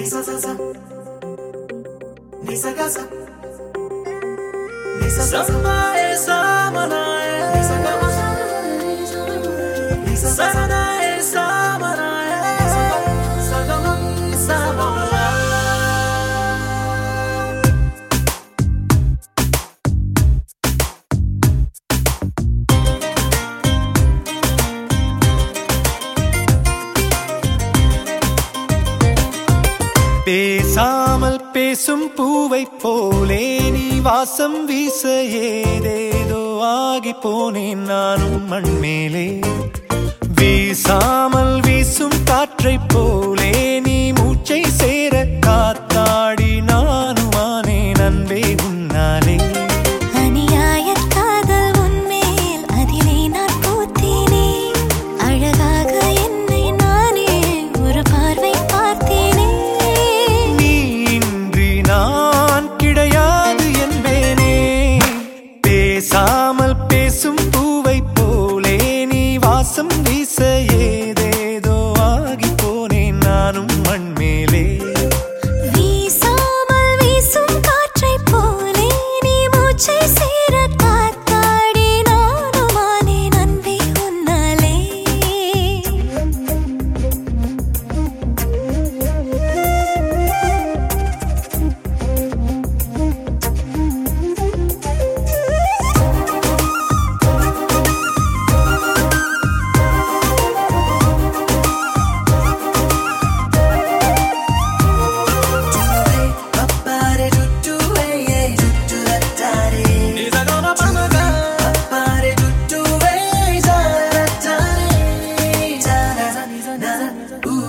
Nisa sasa. Nisa gasa. Nisa sasa. Samae samanae Nisa gasa. Nisa sasa. Sanae samanae Sagama. Samanae பேசாமல் பேசும் பூவை போலே நீ வாசம் வீச ஏதேதோ ஆகி போனேன் நானும் மண்மேலே வீசாமல் வீசும் காற்றைப் போலே நீ மூச்சை சேர காத்தாடி நானும் ஆனேன் அன்பே உன்னாலே அநியாயக் காதல் உன்மேல் அதிலே நான் பூத்தேனே அழகாக என்னை நானே ஒரு பார்வை பார்த்தேனே நீ இன்றி நான் கிடையாது என்பேனே பேசாமல் பேசும் பூவை போலே நீ வாசம் வீச ஏதேதோ ஆகி போனேன் நானும் மண்மேலே வீசாமல் வீசும் காற்றைப் போலே நீ மூச்சை சேர காத்தாடி நானும் ஆனேன் அன்பே உன்னாலே Appare tuttu e tuttu rattare. Nisa gama pamaga Appare tuttu e zaratare. Zara, zara, zara,